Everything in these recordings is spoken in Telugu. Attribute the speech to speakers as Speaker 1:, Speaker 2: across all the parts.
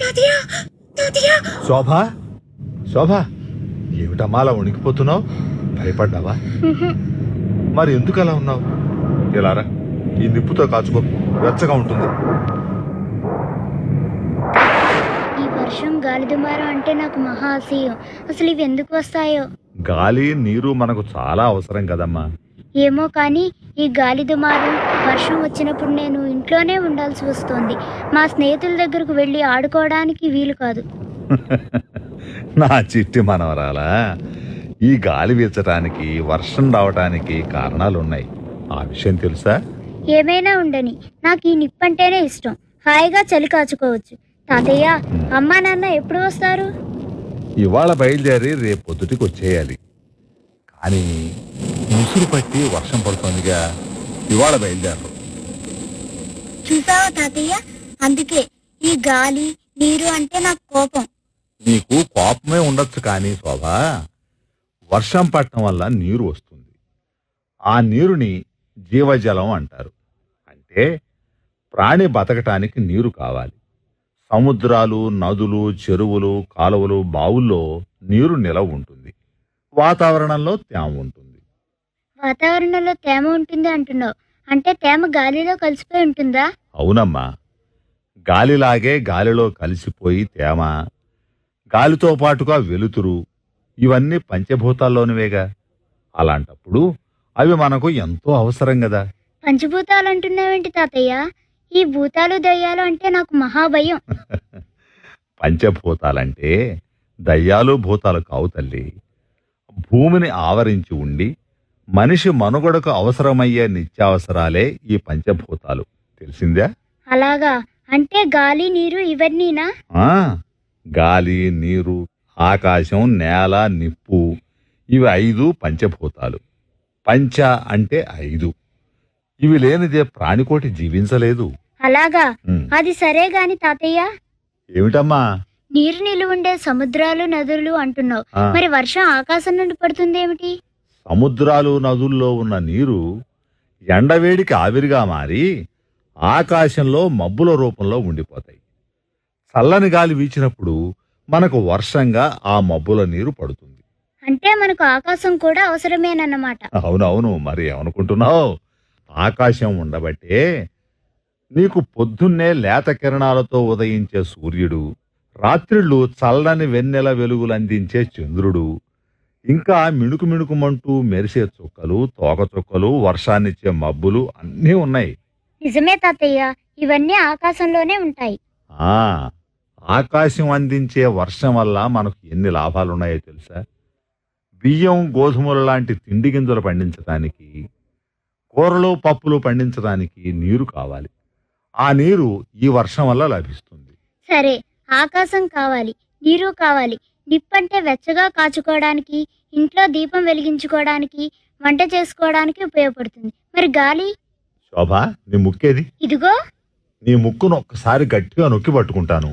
Speaker 1: తాతయ్య తాతయ్య
Speaker 2: శోభ శోభ ఏమిటమ్మా అలా వణికిపోతున్నావు భయపడ్డావా మరి ఎందుకు అలా ఉన్నావు ఇలారా ఈ నిప్పుతో కాచుకో వెచ్చగా ఉంటుంది
Speaker 3: ఈ వర్షం గాలి దుమారం అంటే నాకు మహా అసహ్యం అసలు ఇవి ఎందుకు వస్తాయో
Speaker 2: గాలి నీరు మనకు చాలా అవసరం కదమ్మా
Speaker 3: ఏమో కానీ ఈ గాలి దుమారం వర్షం వచ్చినప్పుడు నేను ఇంట్లోనే ఉండాల్సి వస్తుంది మా స్నేహితుల దగ్గరకు వెళ్ళి ఆడుకోవడానికి వీలు కాదు
Speaker 2: నా చిట్టి మనవరాలా ఈ గాలి వీచటానికి వర్షం రావటానికి కారణాలున్నాయి ఆ విషయం తెలుసా
Speaker 3: ఏమైనా ఉండని నాకు ఈ నిప్పంటేనే ఇష్టం హాయిగా చలి కాచుకోవచ్చు తాతయ్య అమ్మా నాన్న ఎప్పుడు వస్తారు
Speaker 2: ఇవాళ బయలుదేరి రేపు పొద్దుటికి వచ్చేయాలి కానీ ముసురు పట్టి వర్షం పడుతోందిగా ఇవాళ బయలుదేరరు
Speaker 3: చూసావా తాతయ్య అందుకే ఈ గాలి నీరు అంటే నాకు కోపం
Speaker 2: నీకు కోపమే ఉండొచ్చు కానీ శోభ వర్షం పడటం వల్ల నీరు వస్తుంది ఆ నీరుని జీవజలం అంటారు అంటే ప్రాణి బతకటానికి నీరు కావాలి సముద్రాలు నదులు చెరువులు కాలువలు బావుల్లో నీరు నిలవ ఉంటుంది వాతావరణంలో తేమ ఉంటుంది
Speaker 3: వాతావరణంలో తేమ ఉంటుంది అంటున్నావు అంటే తేమ గాలిలో కలిసిపోయి ఉంటుందా
Speaker 2: అవునమ్మా గాలిలాగే గాలిలో కలిసిపోయి తేమ గాలితో పాటుగా వెలుతురు ఇవన్నీ పంచభూతాల్లోనివేగా అలాంటప్పుడు అవి మనకు ఎంతో అవసరం కదా
Speaker 3: పంచభూతాలు అంటున్నావేంటి తాతయ్య ఈ భూతాలు దయ్యాలు అంటే నాకు మహాభయం
Speaker 2: పంచభూతాలంటే దయ్యాలు భూతాలు కావు తల్లి భూమిని ఆవరించి ఉండి మనిషి మనుగడకు అవసరమయ్యే నిత్యావసరాలే ఈ పంచభూతాలు తెలిసిందా
Speaker 3: అలాగా అంటే గాలి నీరు ఇవన్నీనా
Speaker 2: ఆ గాలి నీరు ఆకాశం నేల నిప్పు ఇవి ఐదు పంచభూతాలు పంచ అంటే ఐదు ఇవి లేనిదే ప్రాణికోటి జీవించలేదు
Speaker 3: అలాగా
Speaker 2: ఉమ్.
Speaker 3: అది సరే గాని తాతయ్య
Speaker 2: ఏమిటమ్మా
Speaker 3: నీరు నిలువుండే సముద్రాలు నదులు అంటున్నావు
Speaker 2: ఆ,
Speaker 3: మరి వర్షం ఆకాశం నుండి పడుతుందేమిటి
Speaker 2: సముద్రాలు నదుల్లో ఉన్న నీరు ఎండవేడికి ఆవిరిగా మారి ఆకాశంలో మబ్బుల రూపంలో ఉండిపోతాయి చల్లని గాలి వీచినప్పుడు మనకు వర్షంగా ఆ మబ్బుల నీరు పడుతుంది
Speaker 3: అంటే మనకు ఆకాశం కూడా అవసరమేనన్నమాట
Speaker 2: అవునవును మరి ఏమనుకుంటున్నావు ఆకాశం ఉండబట్టే నీకు పొద్దున్నే లేత కిరణాలతో ఉదయించే సూర్యుడు రాత్రిళ్ళు చల్లని వెన్నెల వెలుగులు అందించే చంద్రుడు ఇంకా మిణుకు మిణుకుమంటూ మెరిసే చుక్కలు తోక చుక్కలు వర్షాన్నిచ్చే మబ్బులు అన్నీ ఉన్నాయి
Speaker 3: నిజమే తాతయ్య ఇవన్నీ ఆకాశంలోనే ఉంటాయి
Speaker 2: ఆ ఆకాశం అందించే వర్షం వల్ల మనకు ఎన్ని లాభాలున్నాయో తెలుసా బియ్యం గోధుమలు లాంటి తిండి గింజలు పండించడానికి కూరలు పప్పులు పండించడానికి నీరు కావాలి ఆ నీరు ఈ వర్షం వల్ల లభిస్తుంది
Speaker 3: సరే ఆకాశం కావాలి నీరు కావాలి నిప్పంటే వెచ్చగా కాచుకోవడానికి ఇంట్లో దీపం వెలిగించుకోవడానికి వంట చేసుకోవడానికి ఉపయోగపడుతుంది మరి గాలి
Speaker 2: శోభ నీ ముక్కేది
Speaker 3: ఇదిగో
Speaker 2: నీ ముక్కును ఒక్కసారి గట్టిగా నొక్కి పట్టుకుంటాను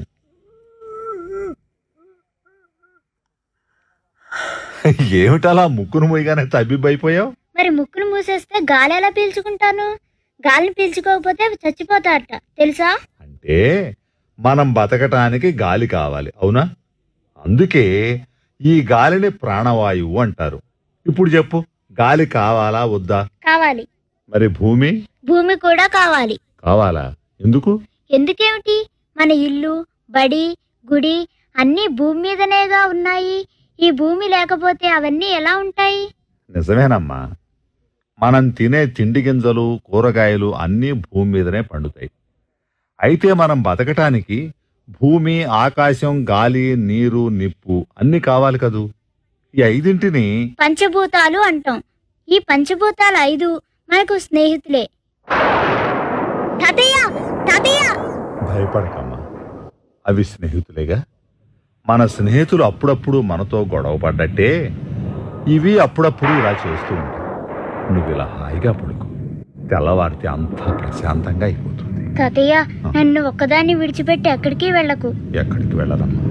Speaker 2: ఏమిటలా ముక్కును మొయ్యగానే తబ్బిబ్బైపోయావు
Speaker 3: మరి ముక్కును మూసేస్తే గాలి ఎలా పీల్చుకుంటాను గాలిని పీల్చుకోకపోతే చచ్చిపోతారట తెలుసా
Speaker 2: అంటే మనం బతకటానికి గాలి కావాలి అవునా అందుకే ఈ గాలిని ప్రాణవాయువు అంటారు ఇప్పుడు చెప్పు గాలి కావాలా వద్దా
Speaker 3: కావాలి
Speaker 2: మరి భూమి
Speaker 3: భూమి కూడా కావాలి
Speaker 2: కావాలా ఎందుకు
Speaker 3: ఎందుకేమిటి మన ఇల్లు బడి గుడి అన్నీ భూమి మీదనేగా ఉన్నాయి ఈ భూమి లేకపోతే అవన్నీ ఎలా ఉంటాయి
Speaker 2: నిజమేనమ్మా మనం తినే తిండి గింజలు కూరగాయలు అన్నీ భూమి మీదనే పండుతాయి అయితే మనం బతకటానికి భూమి ఆకాశం గాలి నీరు నిప్పు అన్ని కావాలి కదూ ఈ ఐదింటిని
Speaker 3: పంచభూతాలు అంటాం ఈ పంచభూతాలు ఐదు మనకు స్నేహితులే తాతయ్య తాతయ్య
Speaker 2: భయపడకమ్మా అవి స్నేహితులేగా మన స్నేహితులు అప్పుడప్పుడు మనతో గొడవ పడ్డట్టే ఇవి అప్పుడప్పుడు ఇలా చేస్తూ ఉంటాయి నువ్వు ఇలా హాయిగా పడుకో తెల్లవారితే అంతా ప్రశాంతంగా అయిపోతుంది
Speaker 3: తాతయ్య నన్ను ఒక్కదాన్ని విడిచిపెట్టి ఎక్కడికి వెళ్ళకు
Speaker 2: ఎక్కడికి వెళ్ళదమ్మా